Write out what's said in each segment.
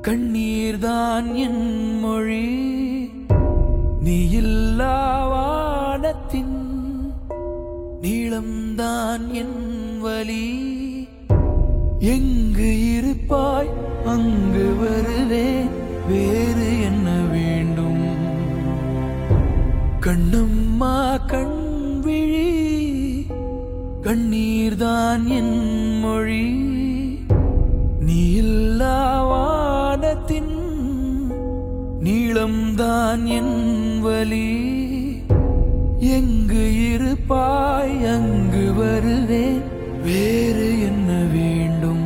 கண்ணீர்தான் என் மொழி நீ இல்லா வானத்தின் நீளம்தான் என் வலி எங்கு இருப்பாய் அங்கு வருவேன் வேறு என்ன வேண்டும் கண்ணம்மா கண் விழி கண்ணீர்தான் என் மொழி நீ இல்லா வானத்தின் நீளம்தான் என் வலி எங்கு இருப்பாய் அங்கு வருவேன் வேறு என்ன வேண்டும்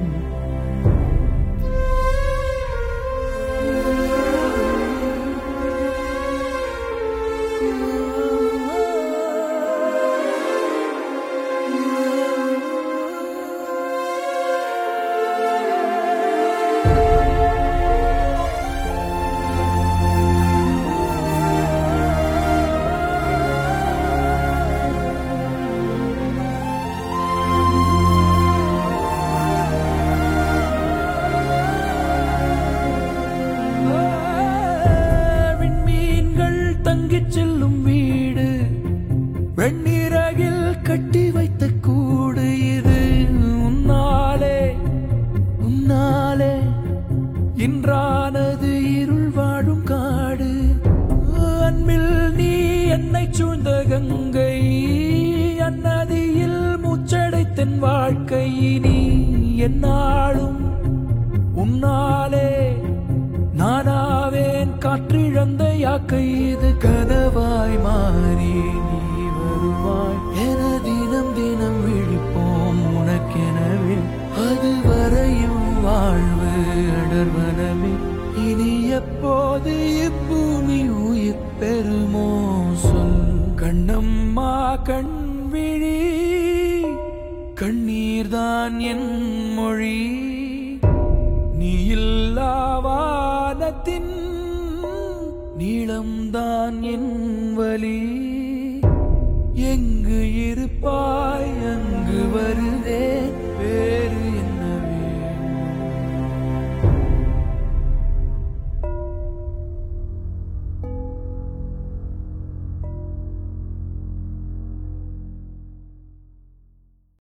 விண்மீன்கள் தங்கிச் செல்லும் வீடு வெண்ணிறகில் கட்டி வைத்த கூடு இது உன்னாலே உன்னாலே இன்றானது இருள் வாழும் காடு அன்பில் நீ என்னை சூழ்ந்த கங்கை அந்நதியில் மூச்சடைத்தன் வாழ்க்கை நீ என்னாலும் உன்னாலே நானாவேன் காற்றிழந்த யாக்கை இது கனவாய் மாறி நீ வருவாய் என தினம் தினம் விழிப்போம் உனக்கெனவே அது வரையும் வாழ்வு அடர்வனமே இனி எப்போது இப்பூமி உயிர் பெறுமோ சொல் கண்ணம்மா கண் விழி கண்ணீர்தான் என் மொழி நீ இல்லா வானத்தின் நீளம்தான் என் வலி எங்கு இருப்பாய் அங்கு வருவேன்